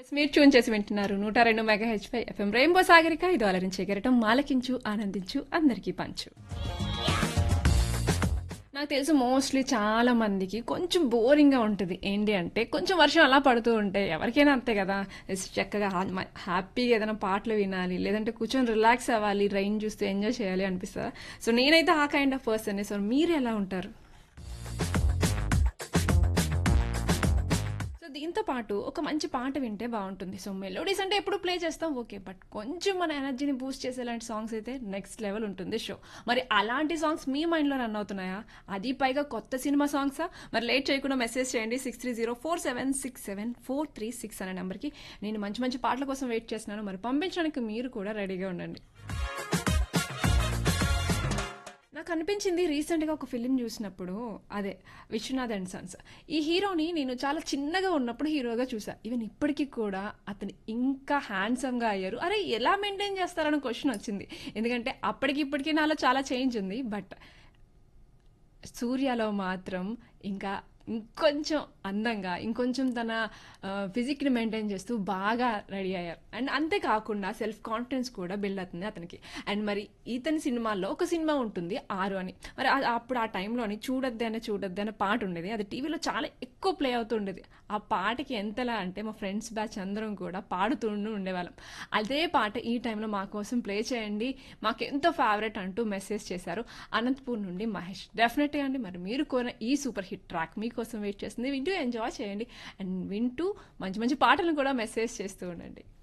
మీరు ట్యూన్ చేసి వింటున్నారు నూట రెండు మెగా హెచ్పై ఎఫ్ఎం రెయిన్బో సాగరిక ఇది అలరించే గెరటం మాలకించు ఆనందించు అందరికీ పంచు నాకు తెలుసు మోస్ట్లీ చాలా మందికి కొంచెం బోరింగ్గా ఉంటుంది ఏంటి అంటే కొంచెం వర్షం అలా పడుతూ ఉంటే ఎవరికైనా అంతే కదా ఎస్ చక్కగా హా- మ- హ్యాపీగా ఏదైనా పాటలు వినాలి లేదంటే కూర్చొని రిలాక్స్ అవ్వాలి రైన్ చూస్తూ ఎంజాయ్ చేయాలి అనిపిస్తుందా సో నేనైతే ఆ కైండ్ ఆఫ్ పర్సన్ సో మీరు ఎలా ఉంటారు సో దీంతో పాటు ఒక మంచి పాట వింటే బాగుంటుంది సో మెలోడీస్ అంటే ఎప్పుడు ప్లే చేస్తాం ఓకే బట్ కొంచెం మన ఎనర్జీని బూస్ట్ చేసేలాంటి సాంగ్స్ అయితే నెక్స్ట్ లెవెల్ ఉంటుంది షో మరి అలాంటి సాంగ్స్ మీ మైండ్లో రన్ అవుతున్నాయా అది పైగా కొత్త సినిమా సాంగ్సా మరి లేట్ చేయకుండా మెసేజ్ చేయండి six three zero four seven six seven four three six అనే నెంబర్కి నేను మంచి మంచి పాటల కోసం వెయిట్ చేస్తున్నాను మరి పంపించడానికి మీరు కూడా రెడీగా ఉండండి నాకు అనిపించింది రీసెంట్గా ఒక ఫిలిం చూసినప్పుడు అదే విశ్వనాథ్ అండ్ సన్స్ ఈ హీరోని నేను చాలా చిన్నగా ఉన్నప్పుడు హీరోగా చూసా ఈవెన్ ఇప్పటికీ కూడా అతను ఇంకా హ్యాండ్సమ్గా అయ్యారు అరే ఎలా మెయింటైన్ చేస్తారని క్వశ్చన్ వచ్చింది ఎందుకంటే అప్పటికి ఇప్పటికీ నాలో చాలా చేంజ్ ఉంది బట్ సూర్యలో మాత్రం ఇంకా ఇంకొంచెం అందంగా ఇంకొంచెం తన ఫిజిక్ని మెయింటైన్ చేస్తూ బాగా రెడీ అయ్యారు అండ్ అంతేకాకుండా సెల్ఫ్ కాన్ఫిడెన్స్ కూడా బిల్డ్ అవుతుంది అతనికి అండ్ మరి ఇతని సినిమాల్లో ఒక సినిమా ఉంటుంది ఆరు అని మరి ఆ- అప్పుడు ఆ టైంలోని చూడొద్దు అనే చూడొద్దు అనే పాట ఉండేది అది టీవీలో చాలా ఎక్కువ ప్లే అవుతుండేది ఆ పాటకి ఎంతలా అంటే మా ఫ్రెండ్స్ బ్యాచ్ అందరం కూడా పాడుతుంటూ ఉండేవాళ్ళం అదే పాట ఈ టైంలో మా కోసం ప్లే చేయండి మాకు ఎంతో ఫేవరెట్ అంటూ మెసేజ్ చేశారు అనంతపూర్ నుండి మహేష్ డెఫినెట్గా అండి మరి మీరు కోరిన ఈ సూపర్ హిట్ ట్రాక్ మీకోసం వెయిట్ చేస్తుంది వింటూ ఎంజాయ్ చేయండి అండ్ వింటూ మంచి మంచి పాటలను కూడా మెసేజ్ చేస్తూ ఉండండి